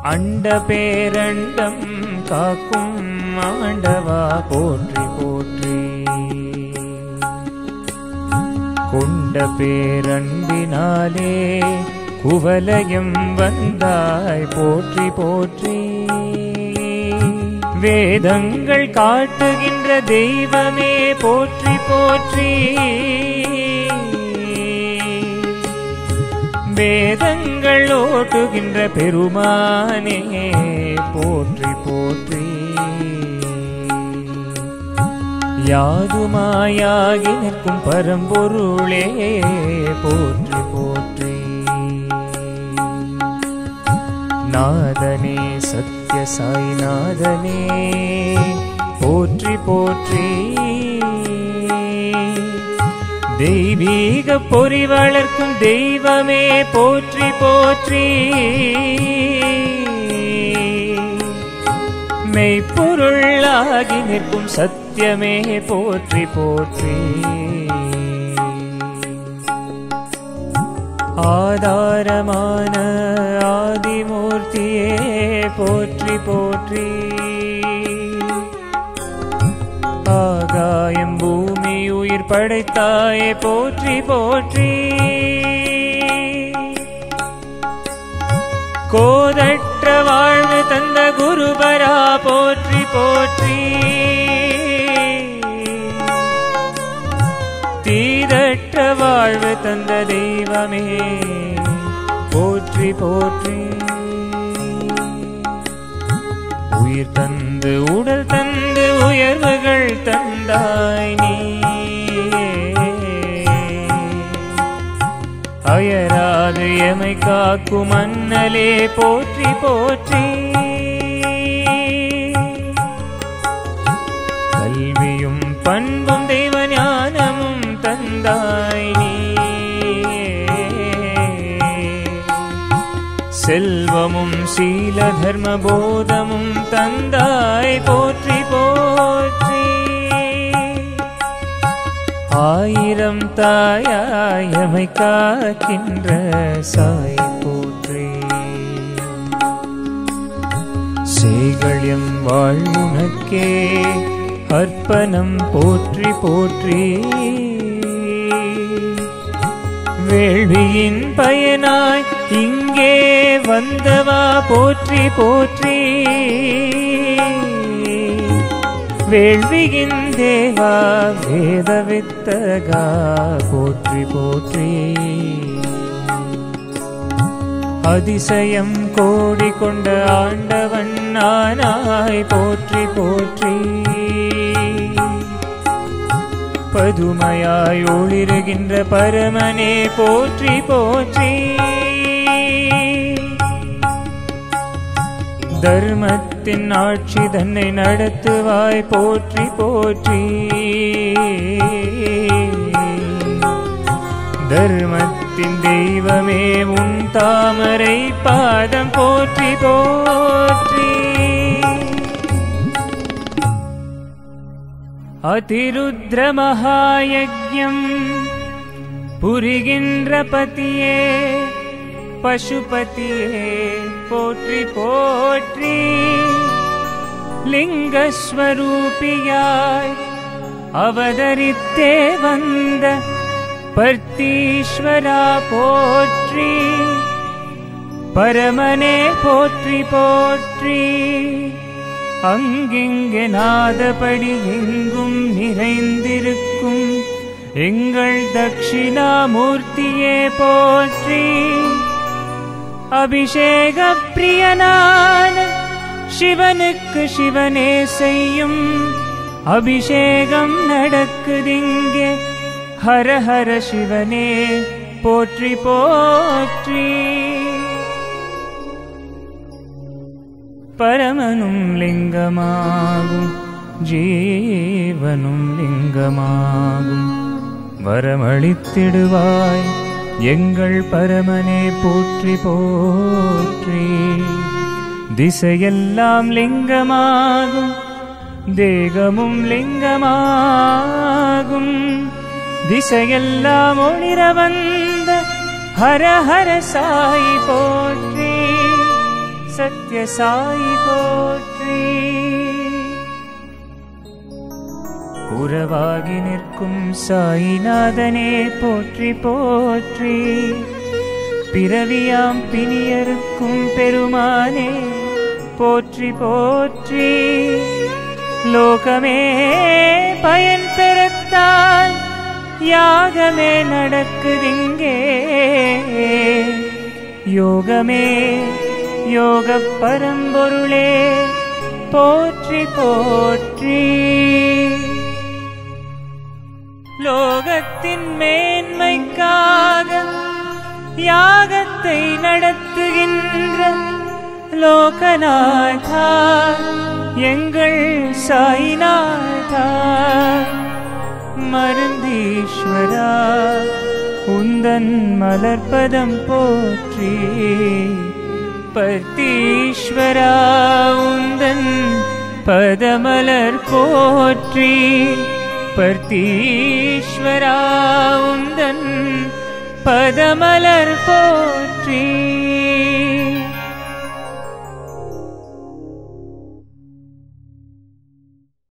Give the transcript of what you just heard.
அண்ட பேரண்டம் காக்கும் ஆண்டவா போற்றி போற்றி கொண்ட பேரன்பினாலே குவலயம் வந்தாய் போற்றி போற்றி வேதங்கள் காட்டுகின்ற தெய்வமே போற்றி போற்றி வேதங்கள் ஓட்டுகின்ற பெருமானே போற்றி போற்றி யாதுமாயாகி நிற்கும் பரம்பொருளே போற்றி போற்றி நாதனே சத்ய சாய்நாதனே போற்றி போற்றி தெய்வீக பொறி வளர்க்கும் தெய்வமே போற்றி போற்றி மெய்ப்பொருளாகி நிற்கும் சத்தியமே போற்றி போற்றி ஆதாரமான ஆதிமூர்த்தியே போற்றி போற்றி ஆகாயம் பூமி உயிர் படைத்தாயே போற்றி போற்றி கோதற்ற வாழ்வு தந்த குருபரா போற்றி போற்றி தீதற்ற வாழ்வு தந்த தெய்வமே போற்றி போற்றி உயிர் தந்து உடல் தந்து உயர்வுகள் தந்தாய் நீ அயராது எமை காக்கும் அண்ணலே போற்றி போற்றி கல்வியும் பண்பும் தெய்வ ஞானமும் தந்தாய் நீ செல்வமும் சீல தர்ம போதமும் தந்தாய் போற்றி போற்றி ஆயிரம் தாயாயமை காக்கின்ற சாய் போற்றி சேகழியம் வாழ்வுனக்கே அர்ப்பணம் போற்றி போற்றி வேள்வியின் பயனாய் இங்கே வந்தவா போற்றி போற்றி வேள்வியின் தேவா வேத வித்தகா போற்றி போற்றி அதிசயம் கோடி கொண்ட ஆண்டவன் நானாய் போற்றி போற்றி பதுமையாய் ஒளிருகின்ற பரமனே போற்றி போற்றி தர்மத்தின் ஆட்சி தன்னை நடத்துவாய் போற்றி போற்றி தர்மத்தின் தெய்வமே உன் தாமரை பாதம் போற்றி போற்றி அதிருத்ரமகாயஜம் புரிகின்ற பதியே பசுபதியே போற்றி போற்றி லிங்கஸ்வரூபியாய் அவதரித்தே வந்த பர்த்தீஸ்வரா போற்றி பரமனே போற்றி போற்றி அங்கிங்கே நாதபடி எங்கும் நிறைந்திருக்கும் எங்கள் தட்சிணாமூர்த்தியே போற்றி அபிஷேக பிரியனான சிவனுக்கு சிவனே செய்யும் அபிஷேகம் நடக்குதிங்கே ஹர ஹர சிவனே போற்றி போற்றி பரமனும் லிங்கமாகும் ஜீவனும் லிங்கமாகும் வரமளித்திடுவாய் எங்கள் பரமனே போற்றி போற்றி திசையெல்லாம் லிங்கமாகும் தேகமும் லிங்கமாகும் திசையெல்லாம் ஒளிர வந்த ஹர ஹர சாய் போற்றி சத்யசாயி போற்றி உறவாகி நிற்கும் சாயிநாதனே போற்றி போற்றி பிறவியாம் பிணியருக்கும் பெருமானே போற்றி போற்றி லோகமே பயன் பெறத்தான் யாகமே நடக்குதிங்கே யோகமே யோக பரம்பொருளே போற்றி போற்றி லோகத்தின் மேன்மைக்காக யாகத்தை நடத்துகின்ற லோகநாதா எங்கள் சாய்நாதா மருந்தீஸ்வரா உந்தன் மலர்பதம் போற்றி பர்த்தீஸ்வரா உந்தன் பதமலர் போற்றி பர்த்தீஸ்வரா உந்தன் பதமலர் போற்றி